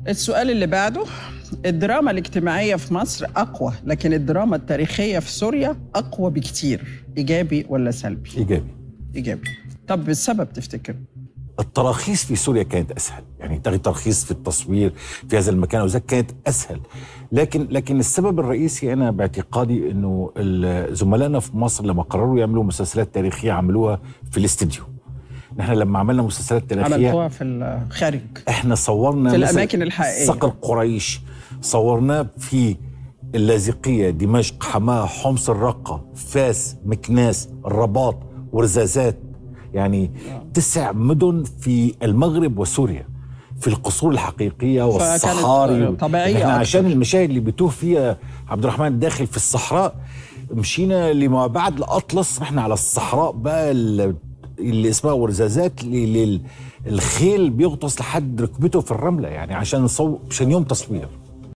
السؤال اللي بعده الدراما الاجتماعية في مصر أقوى لكن الدراما التاريخية في سوريا أقوى بكتير إيجابي ولا سلبي؟ ايجابي إيجابي طب السبب تفتكر؟ التراخيص في سوريا كانت اسهل يعني تاخد ترخيص في التصوير في هذا المكان او ذاك كانت اسهل لكن لكن السبب الرئيسي انا باعتقادي انه ال- زملائنا في مصر لما قرروا يعملوا مسلسلات تاريخيه عملوها في الاستديو نحن لما عملنا مسلسلات تاريخيه عملتوها في الخارج احنا صورنا في مثل الأماكن الحقيقية. صقر قريش صورناه في اللاذقية دمشق حماة حمص الرقة فاس مكناس الرباط ورزازات يعني تسع مدن في المغرب وسوريا في القصور الحقيقية والصحاري طبيعية احنا أكتر. عشان المشاهد اللي بتوه فيها عبد الرحمن داخل في الصحراء مشينا لما بعد الأطلس رحنا على الصحراء بقى ال- اللي اسمها ورزازات اللي اللي الخيل بيغطس لحد ركبته في الرملة يعني عشان نصور عشان يوم تصوير